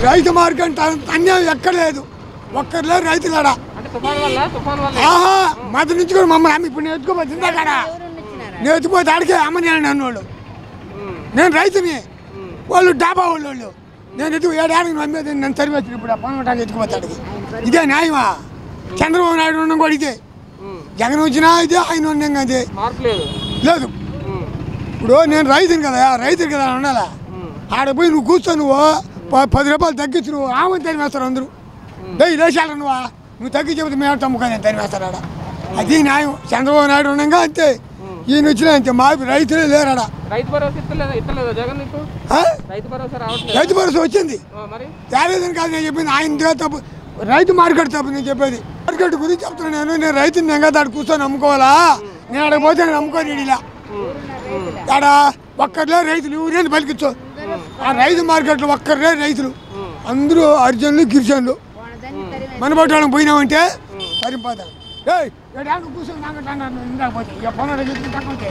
రైతు మార్గం త- అన్యాయం ఎక్కడ లేదు ఒక్కరు లేరు రైతులాడ అంటే తుఫాన్ వల్ల తుఫాన్ వల్ల ఆహా మధ్య నుంచి కూడా మమ్మల్ని అమ్మ ఇప్పుడు నేను ఎత్తుకోపోతే ఇందాక నేను ఎత్తుకుపోతే ఆడికే అమ్మని నన్ను వాళ్ళు ఉమ్, నేను రైతుని ఉమ్. వాళ్ళు డాబా వాళ్ళు వాళ్ళు నేను ఎత్తుకు ఏడాదికి నమ్మేది నన్ను తరివేసి ఇప్పుడు ఆ పనుటానికి ఎత్తుకుపోతాడు ఇదే న్యాయమా చంద్రబాబు నాయుడు ఉండడం కూడా ఇదే ఉమ్. జగన్ వచ్చినా ఇదే ఆయన ఉండడం అదే మార్పు లేదు లేదు ఉమ్, ఇప్పుడు నేను రైతుని కదా రైతుని కదా ఉండాలా ఉమ్, ఆడ పోయి నువ్వు కూర్చో నువ్వు ప- పది రూపాయలు తగ్గించు నువ్వు ఆమె తరివేస్తారు అందరూ డేయ్ లేచాడు నువ్వు నువ్వు తగ్గి చెబితే మేము తమ్ముకొని తరివేస్తారు ఆడ అది న్యాయం చంద్రబాబు నాయుడు ఉండగా అంతే ఈయన వచ్చినా అంతే మా రైతులే లేరాడ రైతు భరోసా ఇస్తలేదా ఇస్తలేదా జగన్ నీకు ఆ? రైతు భరోసా రావట్లేదు రైతు భరోసా వచ్చింది మరి తేలేదని కాదు నేను చెప్పింది ఆయన తప్పు రైతు మార్కెట్ తప్పు నేను చెప్పేది మార్కెట్ గురించి చెప్తున్నాను నేను నేను రైతుని నేను కదా ఆడ కూర్చొని అమ్ముకోవాలా నేను ఆడ పోతే నేను అమ్ముకోని ఇలా ఆడ ఒక్కర్లే రైతులు ఊరేది పలికించు ఆ రైతు మార్కెట్లో ఒక్కర్లే రైతులు అందరూ అర్జునులు గిరిజనులు మన పట్టాలను పోయినామంటే సరిపోతాం ఏయ్ ఏడాకు కూర్చొని నాకంటే అన్నాను ఇందాక పోతే ఇక పొలాలు చెప్తుంటే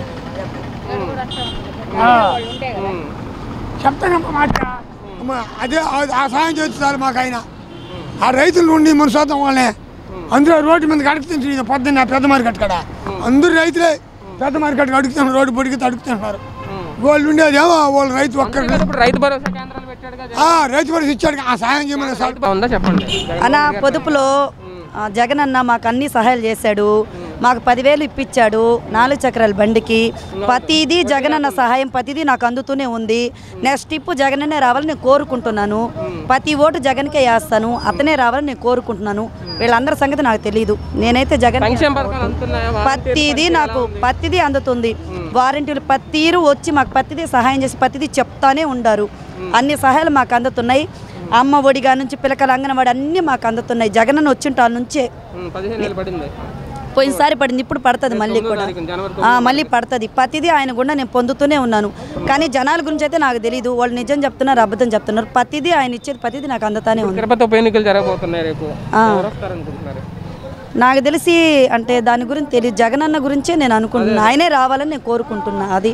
ఉమ్, చెప్తానమ్మ మాట అమ్మ అదే ఆ- ఆ సాయం చేస్తారు మాకు ఆయన ఆ రైతులు ఉండి మన సొంతం వాళ్ళే అందరూ రోడ్డు మీద అడుగుతుంటారు పొద్దున్న పెద్ద మార్కెట్ కాడ అందరూ రైతులే పెద్ద మార్కెట్ అడుగుతున్నారు రోడ్డు పొడికి అడుగుతున్నారు ఉమ్. వాళ్ళు ఉండేదేమో వాళ్ళు రైతు ఒక్కరు అందుకే ఇప్పుడు రైతు భరోసా కేంద్రాలు పెట్టాడుగా జగన్. ఆ, రైతు పరిస్థితి ఇచ్చాడు ఆ సాయం చేయమని సార్ రైతు బాగుందా చెప్పండి జగన్ అన్న పొదుపులో ఆ, జగన్ అన్న మాకు అన్ని సహాయాలు చేశాడు మాకు పదివేలు ఇప్పించాడు నాలుగు చక్రాల బండికి ప్రతిదీ జగన్ అన్న సహాయం ప్రతిదీ నాకు అందుతూనే ఉంది నెక్స్ట్ టిప్ జగన్ అన్నే రావాలని నేను కోరుకుంటున్నాను ప్రతి ఓటు జగన్కే వేస్తాను అతనే రావాలని నేను కోరుకుంటున్నాను వీళ్ళందరి సంగతి నాకు తెలియదు నేనైతే జగన్ సంక్షేమ పథకాలు అందుతున్నాయా ప్రతిదీ నాకు ప్రతిదీ అందుతుంది వారంటీలు ప్రతీరు వచ్చి మాకు ప్రతిదీ సహాయం చేసి ప్రతిదీ చెప్తానే ఉండారు అన్ని సహాయాలు మాకు అందుతున్నాయి అమ్మ ఒడిగా నుంచి పిల్లకల అంగనవాడి అన్నీ మాకు అందుతున్నాయి జగనన్న వచ్చింటాల నుంచే ఉమ్, పదిహేను వేలు పడింది పోయినసారి పడింది ఇప్పుడు పడుతుంది మళ్ళీ కూడా తారీఖున జనవరి ఆ, మళ్ళీ పడుతుంది ప్రతిదీ ఆయన కూడా నేను పొందుతూనే ఉన్నాను కానీ జనాల గురించి అయితే నాకు తెలియదు వాళ్ళు నిజం చెప్తున్నారు అబద్ధం చెప్తున్నారు ప్రతిదీ ఆయన ఇచ్చేది ప్రతిదీ నాకు అందుతానే ఉంది తిరుపతి ఉప ఎన్నికలు జరగబోతున్నాయి రేపు ఆ. ఎవరు వస్తారనుకుంటున్నారు నాకు తెలిసి అంటే దాని గురించి తెలియదు జగనన్న గురించే నేను అనుకుంటున్నా ఆయనే రావాలని నేను కోరుకుంటున్నా అది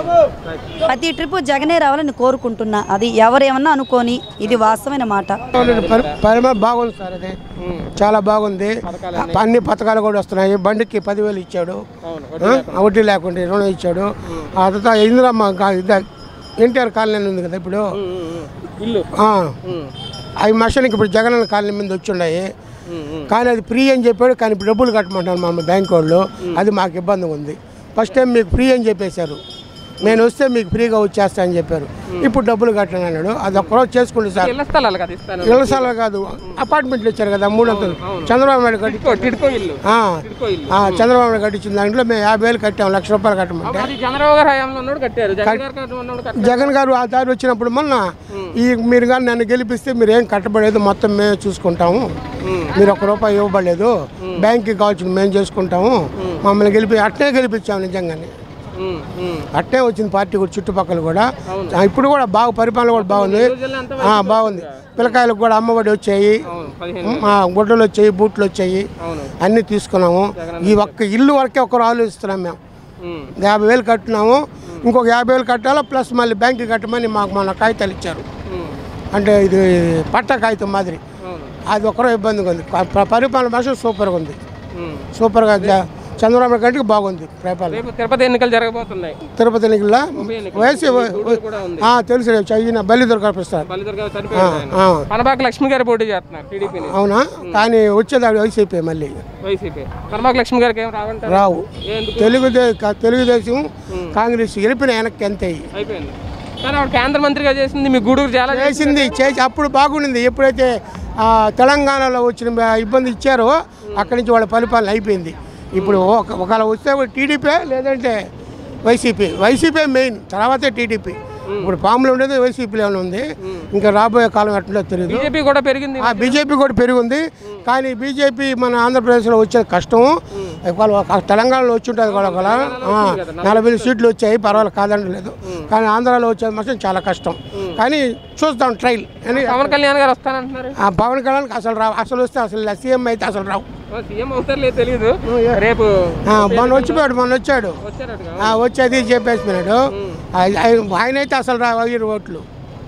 ప్రతి ట్రిప్ జగనే రావాలని నేను కోరుకుంటున్నా అది ఎవరేమన్నా అనుకోని ఇది వాస్తవమైన మాట పరిమాణ బాగుంది సార్ అది ఉమ్, చాలా బాగుంది అన్ని పథకాలు కూడా వస్తున్నాయి బండికి పదివేలు ఇచ్చాడు అవును ఆ, వడ్డీ లేకుండా రుణం ఇచ్చాడు ఆ తర్వాత ఇందిరమ్మ గా- ఇద- ఎన్టీఆర్ కాలనీ ఉంది కదా ఇప్పుడు ఉమ్, ఉమ్, ఉమ్. ఇల్లు ఆ, ఉమ్, అవి మనుషులకి ఇప్పుడు జగనన్న కాలనీ మీద వచ్చి ఉన్నాయి ఉమ్, ఉమ్. కానీ అది ఫ్రీ అని చెప్పాడు కానీ ఇప్పుడు డబ్బులు కట్టమంటారు మా బ్యాంక్ వాళ్ళు అది మాకు ఇబ్బందిగా ఉంది ఫస్ట్ టైం మీకు ఫ్రీ అని చెప్పేశారు నేను వస్తే మీకు ఫ్రీగా వచ్చేస్తా అని చెప్పారు ఇప్పుడు డబ్బులు కట్టను అన్నాడు అది ఒక్కరోజు చేసుకుంటే సార్ ఇళ్ల స్థలాలు కదా ఇస్తాను ఇళ్ళ స్థలాలు కాదు అపార్ట్మెంట్లు ఇచ్చారు కదా మూడు వందలు చంద్రబాబు నాయుడు కట్టి టిడ్కో టిడ్కో ఇల్లు ఆ, టిడ్కో ఇల్లు ఆ, చంద్రబాబు నాయుడు కట్టించిన దాంట్లో మేము యాభై వేలు కట్టాము లక్ష రూపాయలు కట్టమంటే అది చంద్రబాబు గారు హయాంలో ఉన్నాడు కట్టారు జగన్ గారు కట్ట- ఉన్నాడు కట్టారు జగన్ గారు ఆ దారి వచ్చినప్పుడు మొన్న ఈ మీరు కానీ నన్ను గెలిపిస్తే మీరు ఏం కట్టబడలేదు మొత్తం మేము చూసుకుంటాము మీరు ఒక్క రూపాయి ఇవ్వబడలేదు బ్యాంక్కి కావాల్సింది మేము చేసుకుంటాము మమ్మల్ని గెలిపి అట్నే గెలిపించాము నిజంగానే ఉమ్, ఉమ్. అట్నే వచ్చింది పార్టీ కూడా చుట్టుపక్కల కూడా ఆ, ఇప్పుడు కూడా బాగా పరిపాలన కూడా బాగుంది రోజుల్లో అంతా ఆ, బాగుంది పిల్లకాయలకు కూడా అమ్మఒడి వచ్చాయి అవును పదిహేను ఆ, గుడ్డలు వచ్చాయి బూట్లు వచ్చాయి అవును అన్నీ తీసుకున్నాము ఈ ఒక్క ఇల్లు వరకే ఒకరు ఆలోచిస్తున్నాం మేము ఉమ్, యాభై వేలు కట్టినాము ఇంకొక యాభై వేలు కట్టాలా ప్లస్ మళ్ళీ బ్యాంక్కి కట్టమని మాకు మన కాగితాలు ఇచ్చారు ఉమ్, అంటే ఇది పట్ట కాగితం మాదిరి అవును అది ఒకరో ఇబ్బందిగా ఉంది ప- పరిపాలన భాష సూపర్గా ఉంది ఉమ్. సూపర్గా జ- చంద్రబాబు కంటికి బాగుంది పరిపాలన రేపు తిరుపతి ఎన్నికలు జరగబోతున్నాయి తిరుపతి ఎన్నికల్లో ఎన్నికలు. వయసు గూడూరు కూడా ఉంది ఆ, తెలుసు రేపు చదివిన బల్లి దొరకపిస్తారు బలిదుర్గా చనిపోయారు ఆయన ఆ, పనబాక లక్ష్మి గారు పోటీ చేస్తున్నారు టీడీపీని అవునా కానీ వచ్చేదాడు వైసీపీ మళ్ళీ వైసీపీ పనబాక లక్ష్మి గారికి ఏం రావంటారు రావు ఎందుకు తెలుగుదే క- తెలుగుదేశం కాంగ్రెస్ గెలిపిన వెనక్కి అంతే అయిపోయింది కానీ ఆవిడ కేంద్ర మంత్రిగా చేసింది మీ గూడూరు చాలా చేసింది చేసి అప్పుడు బాగుండింది ఎప్పుడైతే ఆ, తెలంగాణలో వచ్చిన బ- ఇబ్బంది ఇచ్చారో అక్కడి నుంచి వాళ్ళ పరిపాలన అయిపోయింది ఇప్పుడు ఒక- ఒకవేళ వస్తే టీడీపీ లేదంటే వైసీపీ వైసీపీ మెయిన్ తర్వాతే టీడీపీ ఇప్పుడు పాములు ఉండేది వైసీపీలోనే ఉంది ఇంకా రాబోయే కాలం ఎట్లా తెలియదు బీజేపీ కూడా పెరిగింది ఆ బీజేపీ కూడా పెరిగింది కానీ బీజేపీ మన ఆంధ్రప్రదేశ్లో వచ్చేది కష్టం ఒకవేళ ఒక తెలంగాణలో వచ్చి ఉంటుంది కూడా ఒకవేళ ఆ, నలభై సీట్లు వచ్చాయి పర్వాలేదు కాదనలేదు కానీ ఆంధ్రాలో వచ్చేది మాత్రం చాలా కష్టం కానీ చూస్తాం ట్రైల్ అని పవన్ కళ్యాణ్ గారు వస్తానంటున్నారు ఆ పవన్ కళ్యాణ్కి అసలు రావు అసలు వస్తే అసలు సీఎం అయితే అసలు రావు ఓ, సీఎం అవుతారు లేదు తెలియదు రేపు ఆ, మొన్న వచ్చిపోయాడు మొన్న వచ్చాడు వచ్చారటగా ఆ, వచ్చి అది చెప్పేసిపోయాడు ఆయన అయితే అసలు రావు ఐదు ఓట్లు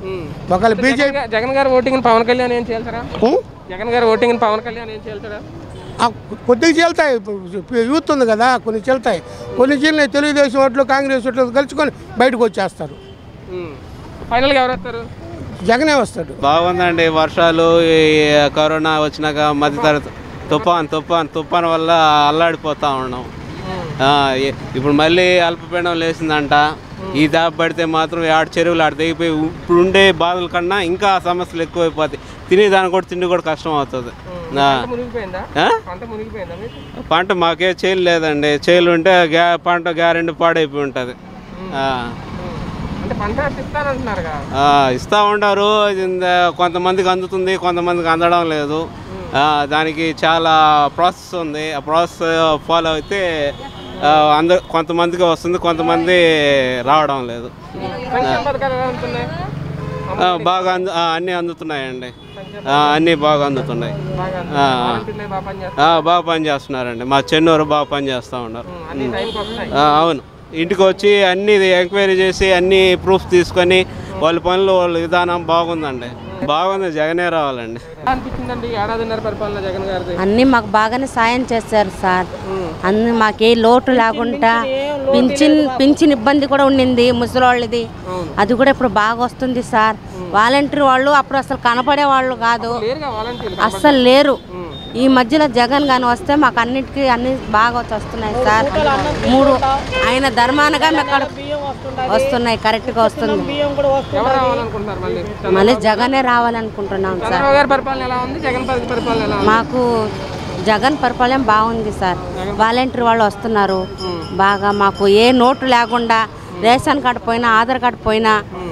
ఒకవేళ బీజేపీ జగన్ గా- జగన్ గారు ఓటింగ్ పవన్ కళ్యాణ్ ఏం చేయాల్సారా జగన్ గారు ఓటింగ్ పవన్ కళ్యాణ్ ఏం చేయాల్సారా కొద్దిగా చెల్తాయి ఇప్పుడు యూత్ ఉంది కదా కొన్ని చెల్తాయి కొన్ని చీలినాయి తెలుగుదేశం ఓట్లు కాంగ్రెస్ ఓట్లు కలుసుకొని బయటకు వచ్చేస్తారు ఫైనల్గా ఎవరు వస్తారు జగనే వస్తాడు బాగుందండి వర్షాలు ఈ కరోనా వచ్చినాక మధ్యతరగతి తుఫాన్ తుఫాన్ తుఫాన్ వల్ల అల్లాడిపోతా ఉన్నాం ఆ, ఈ- ఇప్పుడు మళ్ళీ అల్పపీడనం లేచిందంట ఈ దాప పడితే మాత్రం ఆడ చెరువులు ఆడ తెగిపోయి ఇప్పుడు ఉండే బాధల కన్నా ఇంకా సమస్యలు ఎక్కువైపోతాయి తినేదానికి కూడా తిండి కూడా కష్టం అవుతుంది ఆ. పంట మునిగిపోయిందా ఆ? పంట మునిగిపోయిందా మీకు పంట మాకే చేలు లేదండి చేలు ఉంటే గ్యా పంట గ్యారెంటీ పాడైపోయి ఉంటుంది అంటే పంట ఇస్తానంటున్నారుగా ఆ, ఇస్తా ఉంటారు ఇది ఇంద- కొంతమందికి అందుతుంది కొంతమందికి అందడం లేదు ఆ, దానికి చాలా ప్రాసెస్ ఉంది ఆ ప్రాసెస్ ఫాలో అయితే ఆ, అందరు కొంతమందికి వస్తుంది కొంతమంది రావడం లేదు సంక్షేమ పథకాలు ఎలా ఉంటున్నాయి ఆ, బాగా అందు ఆ, అన్నీ అందుతున్నాయండి ఆ, అన్నీ బాగా అందుతున్నాయి బాగా ఆ, వాలంటీర్లు బాగా పనిచేస్తారు ఆ, బాగా పని చేస్తున్నారండి మా చెన్నూరు బాగా పని చేస్తూ ఉన్నారు అన్ని టైంకి వస్తున్నాయి ఆ, అవును ఇంటికి వచ్చి అన్ని ఎంక్వైరీ చేసి అన్ని ప్రూఫ్స్ తీసుకొని వాళ్ళ పనులు వాళ్ళ విధానం బాగుందండి బాగుంది జగనే రావాలండి ఎలా అనిపించిందండి ఏడాదిన్నర పరిపాలన జగన్ గారిది అన్నీ మాకు బాగానే సాయం చేశారు సార్ అన్ని మాకే లోటు లేకుండా పింఛన్ పింఛన్ ఇబ్బంది కూడా ఉండింది ముసలోళ్ళది అది కూడా ఇప్పుడు బాగా వస్తుంది సార్ వాలంటీర్ వాళ్ళు అప్పుడు అసలు కనపడే వాళ్ళు కాదు లేరుగా వాలంటీర్లు అస్సలు లేరు ఈ మధ్యలో జగన్ గాని వస్తే మాకు అన్నిటికీ అన్ని బాగా వచ్చి వస్తున్నాయి సార్ మూడు ఆయన ధర్మానగా మాకు అక్కడ వస్తున్నాయి కరెక్ట్గా వస్తుంది ఎవరు రావాలనుకుంటున్నారు మళ్ళీ మళ్ళీ జగనే రావాలనుకుంటున్నాం సార్ చంద్రబాబు గారి పరిపాలన ఎలా ఉంది జగన్ పరి- పరిపాలన ఎలా ఉంది మాకు జగన్ పరిపాలన బాగుంది సార్ వాలంటీర్ వాళ్ళు వస్తున్నారు బాగా మాకు ఏ నోటు లేకుండా రేషన్ కార్డు పోయినా ఆధార్ కార్డు పోయినా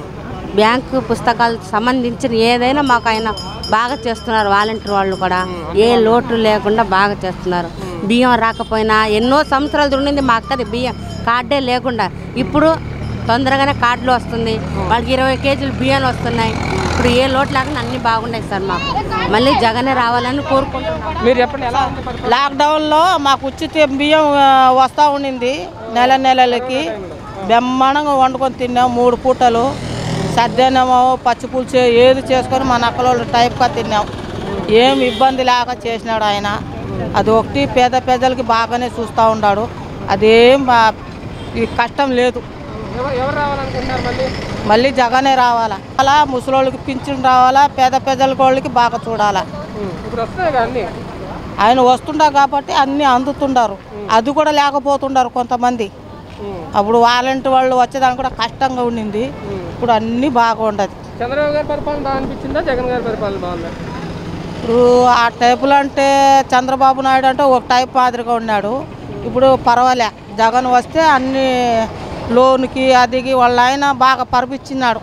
బ్యాంకు పుస్తకాలు సంబంధించిన ఏదైనా మాకు ఆయన బాగా చేస్తున్నారు వాలంటీర్ వాళ్ళు కూడా ఏ లోటు లేకుండా బాగా చేస్తున్నారు బియ్యం రాకపోయినా ఎన్నో సంవత్సరాలు ఉండింది మా అక్కది బియ్యం కార్డే లేకుండా ఇప్పుడు తొందరగానే కార్డులు వస్తుంది వాళ్ళకి ఇరవై కేజీలు బియ్యాలు వస్తున్నాయి ఇప్పుడు ఏ లోటు లేకుండా అన్నీ బాగున్నాయి సార్ మాకు మళ్ళీ జగనే రావాలని కోరుకుంటున్నాం మీరు చెప్పండి ఎలా ఉంది పరిపాలన లాక్డౌన్లో మాకు ఉచిత బియ్యం ఆ, వస్తూ ఉండింది నెల నెలలకి బ్రహ్మాండంగా వండుకొని తిన్నాం మూడు పూటలు సద్దనమో పచ్చి పులుసు ఏది చేసుకొని మా నక్కలోళ్ళు టైప్గా తిన్నాం ఏం ఇబ్బంది లేక చేసినాడు ఆయన అది ఒకటి పేద పేదలకి బాగానే చూస్తూ ఉన్నాడు అదేం బా- ఈ కష్టం లేదు ఎవరు ఎవరు రావాలనుకుంటున్నారు మళ్ళీ మళ్ళీ జగనే రావాలా అలా ముసలోళ్ళకి పింఛన్ రావాలా పేద పేదల వాళ్ళకి బాగా చూడాలా ఇప్పుడు వస్తాయి కదా అన్ని ఆయన వస్తుండా కాబట్టి అన్నీ అందుతుండారు అది కూడా లేకపోతుండారు కొంతమంది అప్పుడు వాలంటీ వాళ్ళు వచ్చేదానికి కూడా కష్టంగా ఉండింది ఇప్పుడు అన్నీ బాగా ఉండదు చంద్రబాబు గారి పరిపాలన బాగా అనిపించిందా జగన్ గారి పరిపాలన బాగుందా ఇప్పుడు ఆ టైపులో అంటే చంద్రబాబు నాయుడు అంటే ఒక టైప్ మాదిరిగా ఉన్నాడు ఇప్పుడు పర్వాలే జగన్ వస్తే అన్ని లోన్కి అదికి వాళ్ళ ఆయన బాగా పరిపించినాడు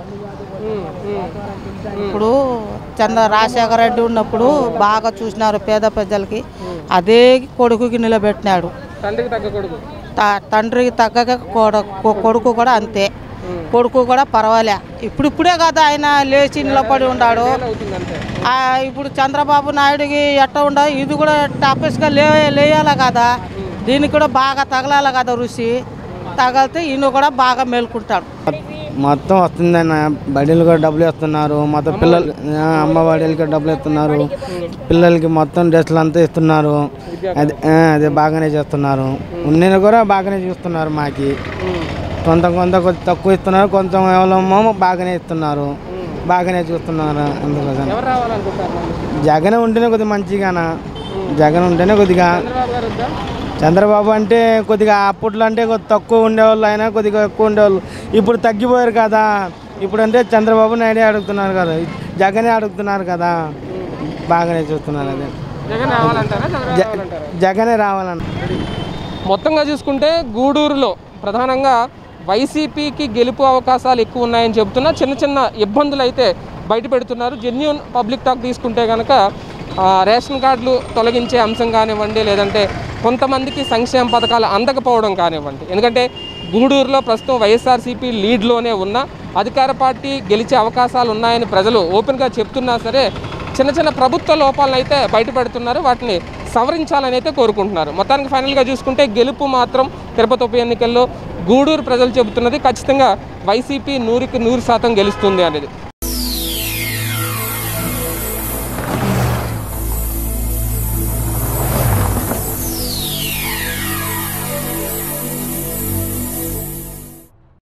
ఇప్పుడు చంద్ర రాజశేఖర రెడ్డి ఉన్నప్పుడు బాగా చూసినారు పేద ప్రజలకి అదే కొడుకుకి నిలబెట్టినాడు తండ్రికి తగ్గ కొడుకు త- తండ్రికి తగ్గక కొడ- కొ- కొడుకు కూడా అంతే కొడుకు కూడా పర్వాలే ఇప్పుడిప్పుడే కదా ఆయన లేచి నిలబడి ఉన్నాడు అవుతుంది అంతే ఆ, ఇప్పుడు చంద్రబాబు నాయుడుకి ఎట్ట ఉండదు ఇది కూడా టపస్గా లే లేయాలి కదా దీనికి కూడా బాగా తగలాలి కదా రుచి తగిలితే ఈయన కూడా బాగా మేల్కుంటాడు మొత్తం వస్తుందన్న బడీలు కూడా డబ్బులు ఇస్తున్నారు మొత్తం పిల్లలు ఆ, అమ్మ బడీలకి డబ్బులు ఇస్తున్నారు పిల్లలకి మొత్తం డ్రెస్సులు అంతా ఇస్తున్నారు అదే ఆ, అదే బాగానే చేస్తున్నారు ఉన్నది కూడా బాగానే చూస్తున్నారు మాకి కొంత కొంత కొద్ది తక్కువ ఇస్తున్నారు కొంత ఎవరేమో బాగానే ఇస్తున్నారు బాగానే చూస్తున్నారు అందుకోసం ఎవరు రావాలనుకుంటారు మళ్ళీ జగన్ ఉంటేనే కొద్దిగా మంచిగానా జగన్ ఉంటేనే కొద్దిగా చంద్రబాబు గారు వద్దా చంద్రబాబు అంటే కొద్దిగా అప్పట్లో అంటే కొద్ది తక్కువ ఉండేవాళ్ళు అయినా కొద్దిగా ఎక్కువ ఉండేవాళ్ళు ఇప్పుడు తగ్గిపోయారు కదా ఇప్పుడు అంటే చంద్రబాబు నాయుడే అడుగుతున్నారు కదా జగనే అడుగుతున్నారు కదా బాగానే చూస్తున్నారు అదే జగన్ రావాలంటారా చంద్రబాబు రావాలంటారా జగనే రావాలన్న మొత్తంగా చూసుకుంటే గూడూరులో ప్రధానంగా వైసీపీకి గెలుపు అవకాశాలు ఎక్కువ ఉన్నాయని చెబుతున్నా చిన్న చిన్న ఇబ్బందులు అయితే బయట పెడుతున్నారు జెన్యున్ పబ్లిక్ టాక్ తీసుకుంటే కనుక ఆ, రేషన్ కార్డులు తొలగించే అంశం కానివ్వండి లేదంటే కొంతమందికి సంక్షేమ పథకాలు అందకపోవడం కానివ్వండి ఎందుకంటే గూడూరులో ప్రస్తుతం వైఎస్ఆర్సీపీ లీడ్లోనే ఉన్న అధికార పార్టీ గెలిచే అవకాశాలు ఉన్నాయని ప్రజలు ఓపెన్గా చెప్తున్నా సరే చిన్న చిన్న ప్రభుత్వ లోపాలను అయితే బయటపెడుతున్నారు వాటిని సవరించాలని అయితే కోరుకుంటున్నారు మొత్తానికి ఫైనల్గా చూసుకుంటే గెలుపు మాత్రం తిరుపతి ఉప ఎన్నికల్లో గూడూరు ప్రజలు చెబుతున్నది ఖచ్చితంగా వైసీపీ నూరుకి నూరు శాతం గెలుస్తుంది అనేది